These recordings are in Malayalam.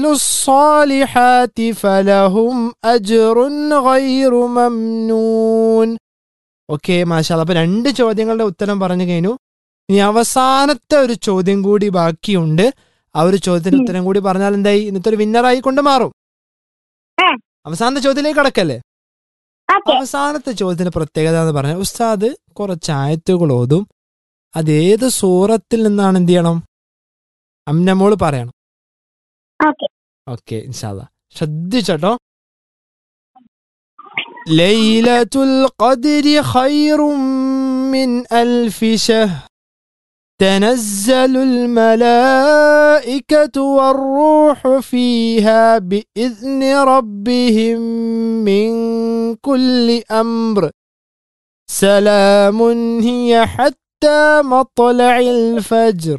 الصالحات فلهم أجر غير ممنون ഓക്കെ മാഷാല്ല അപ്പൊ രണ്ട് ചോദ്യങ്ങളുടെ ഉത്തരം പറഞ്ഞു കഴിഞ്ഞു ഇനി അവസാനത്തെ ഒരു ചോദ്യം കൂടി ബാക്കിയുണ്ട് ആ ഒരു ചോദ്യത്തിന് ഉം. ഉത്തരം കൂടി പറഞ്ഞാൽ എന്തായി ഇന്നത്തെ ഒരു വിന്നറായി കൊണ്ട് മാറും ആ. അവസാനത്തെ ചോദ്യത്തിലേക്ക് കടക്കല്ലേ ഓക്കെ അവസാനത്തെ ചോദ്യത്തിന് പ്രത്യേകത എന്ന് പറഞ്ഞാൽ ഉസ്താദ് കുറച്ച് ആയത്തുകൾ ഓതും അതേത് സൂറത്തിൽ നിന്നാണ് എന്ത് ചെയ്യണം അമ്നമോള് പറയണം ഓക്കെ ഓക്കെ ഇൻഷാല്ല ശ്രദ്ധിച്ചോട്ടോ ലൈലത്തുൽ ഖദ്രി ഖൈറും മിൻ അൽഫി ശഹ് تنزل الملائكة والروح فيها بإذن ربهم من كل أمر سلام هي حتى مطلع الفجر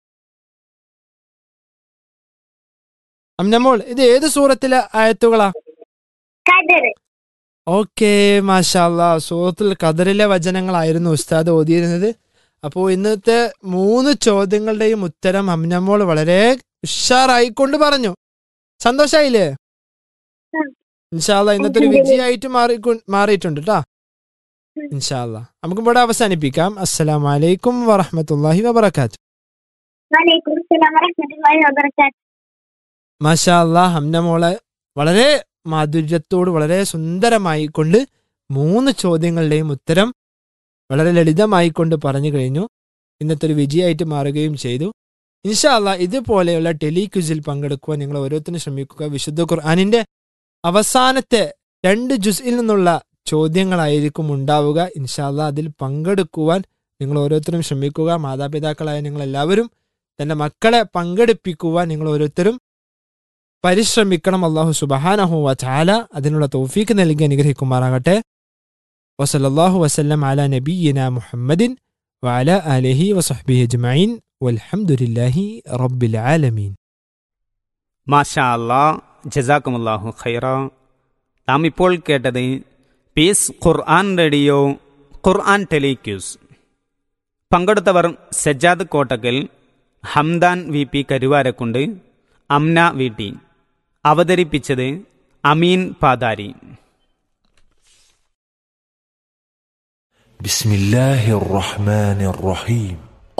അമ്നമോൾ ഇത് ഏത് സൂറത്തിലെ ആയത്തുകളാ കതിർ ഓക്കെ മാഷാല്ല സൂറത്തുൽ ഖദറിലെ വചനങ്ങളായിരുന്നു ഉസ്താദ് ഓതിയിരുന്നത് അപ്പോൾ ഇന്നത്തെ മൂന്ന് ചോദ്യങ്ങളുടെയും ഉത്തരം അമ്നമോൾ വളരെ ഉഷാറായിക്കൊണ്ട് പറഞ്ഞു സന്തോഷായില്ലേ ഉം. ഇൻഷാല്ല ഇന്നത്തെ ഒരു വിജയമായിട്ട് മാറി മാറിയിട്ടുണ്ട് കേട്ടാ ഇൻഷാല്ല നമുക്ക് ഇവിടെ അവസാനിപ്പിക്കാം അസ്സലാം വലൈക്കും വറഹമത്തല്ലാഹി വബർക്കാത്തു വലൈക്കും അസ്സലാം വറഹ്മത്തുള്ളാഹി വബറകാത്ത് മാഷാല്ല ഹംനമോളെ വളരെ മാധുര്യത്തോട് വളരെ സുന്ദരമായി കൊണ്ട് മൂന്ന് ചോദ്യങ്ങളുടെയും ഉത്തരം വളരെ ലളിതമായി കൊണ്ട് പറഞ്ഞു കഴിഞ്ഞു ഇന്നത്തെ ഒരു വിജയമായിട്ട് മാറുകയും ചെയ്തു ഇൻഷാല്ല ഇതുപോലെയുള്ള ടെലിക്വിസിൽ പങ്കെടുക്കുവാൻ നിങ്ങൾ ഓരോരുത്തരും ശ്രമിക്കുക വിശുദ്ധ ഖുർആാനിന്റെ അവസാനത്തെ രണ്ട് ജുസിൽ നിന്നുള്ള ചോദ്യങ്ങളായിരിക്കും ഉണ്ടാവുക ഇൻഷാല്ല അതിൽ പങ്കെടുക്കുവാൻ നിങ്ങൾ ഓരോരുത്തരും ശ്രമിക്കുക മാതാപിതാക്കളായ നിങ്ങൾ എല്ലാവരും തന്റെ മക്കളെ പങ്കെടുപ്പിക്കുവാൻ നിങ്ങൾ ഓരോരുത്തരും പരിശ്രമിക്കണം അള്ളാഹു സുബഹാനഹു വചാല അതിനുള്ള തൗഫീക്ക് നൽകി അനുഗ്രഹിക്കുമാറാകട്ടെ വസലല്ലാഹു വസല്ലം അല നബീന മുഹമ്മദിൻ വഅല ആലിഹി വസഹ്ബിഹി അജ്മഈൻ വൽഹംദുലില്ലാഹി റബ്ബിൽ ആലമീൻ മാഷാ അല്ലാ ജസാക്കുമുല്ലാഹു ഖൈറ നാം ഇപ്പോൾ കേട്ടത് പീസ് ഖുർആൻ റേഡിയോ ഖുർആൻ ടെലിക്യൂസ് പങ്കെടുത്തവർ Sajjad Kottakkal Hamdan V P Karuvarakundu Amna V T അവതരിപ്പിച്ചത് അമീൻ പാതാരി بسم الله الرحمن الرحيم